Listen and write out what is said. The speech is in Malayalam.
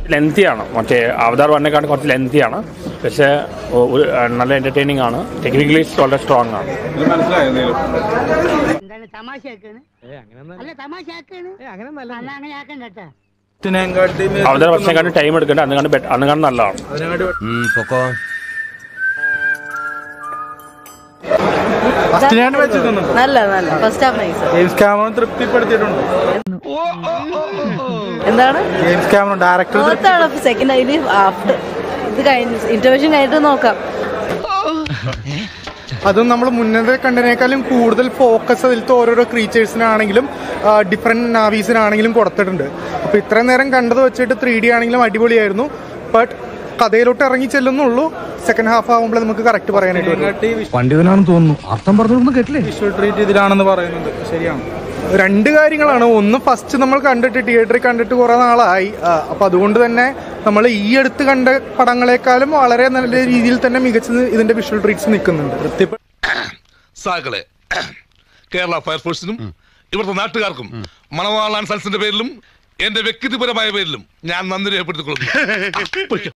ലെങ്തിയാണ് മറ്റേ അവതാർ വണ്ണേക്കാണ് കുറച്ച് ലെങ്തിയാണ് പക്ഷേ ഒ- ഒരു നല്ല എൻ്റർടൈനിങ് ആണ് ടെക്നിക്കലി വളരെ സ്ട്രോങ് ആണ് ഇത് മനസ്സിലായോ എന്തെങ്കിലും എന്താണ് തമാശയാക്കാണ് അല്ല തമാശയാക്കാണ് അല്ല അങ്ങനെ ആക്കണ്ട കേട്ടാ ഇതിനെക്കാട്ടി അവതാർ വർഷനെക്കാണ്ട് ടൈം എടുക്കേണ്ട അന്ന് കണ്ട് അന്ന് കണ്ട് നല്ലതാണ് അതിനെക്കാട്ടി ഫസ്റ്റിനാണ് വെച്ചിരിക്കുന്നത് നല്ല നല്ല first half nice James Cameron തൃപ്തിപ്പെടുത്തിയിട്ടുണ്ട് എന്താണ് ജെയിംസ് ക്യാമറോൺ ഡയറക്ടർ നോർത്താണ് സെക്കൻഡ് അതിന് ആഫ്റ്റർ ഇത് കഴിഞ്ഞ് ഇന്റർവെൻഷൻ കഴിഞ്ഞിട്ട് നോക്കാം അതും നമ്മൾ മുന്നേ കണ്ടതിനേക്കാളും കൂടുതൽ ഫോക്കസ് അതിലത്തെ ഓരോരോ ക്രീച്ചേഴ്സിനാണെങ്കിലും ഡിഫറെൻറ്റ് നാവീസിനാണെങ്കിലും കൊടുത്തിട്ടുണ്ട് അപ്പോൾ ഇത്രയും നേരം കണ്ടത് വെച്ചിട്ട് ത്രീ ഡി ആണെങ്കിലും അടിപൊളിയായിരുന്നു ബട്ട് കഥയിലോട്ട് ഇറങ്ങി ചെല്ലുന്നുള്ളൂ സെക്കൻഡ് ഹാഫ് ആകുമ്പോൾ നമുക്ക് കറക്റ്റ് പറയാനായിട്ട് വരും പണ്ഡിതനാണെന്ന് തോന്നുന്നു അർത്ഥം പറഞ്ഞൊന്നും കേട്ടില്ലേ വിഷ്വൽ ട്രീറ്റ് ഇതിലാണെന്ന് പറയുന്നുണ്ട് ശരിയാണ് രണ്ട് കാര്യങ്ങളാണ് ഒന്ന് ഫസ്റ്റ് നമ്മൾ കണ്ടിട്ട് തിയേറ്ററിൽ കണ്ടിട്ട് കുറേ നാളായി ആ, അപ്പൊ അതുകൊണ്ട് തന്നെ നമ്മൾ ഈ അടുത്ത് കണ്ട പടങ്ങളെക്കാളും വളരെ നല്ല രീതിയിൽ തന്നെ മികച്ച ഇതിന്റെ വിഷ്വൽ ട്രീറ്റ്സ് നിൽക്കുന്നുണ്ട് സാകളെ കേരള ഫയർഫോഴ്സിനും ഇവിടുത്തെ നാട്ടുകാർക്കും മണവാളാൻ സൽസിന്റെ പേരിലും എന്റെ വ്യക്തിപരമായ പേരിലും ഞാൻ നന്ദി രേഖപ്പെടുത്തിക്കൊള്ളുന്നു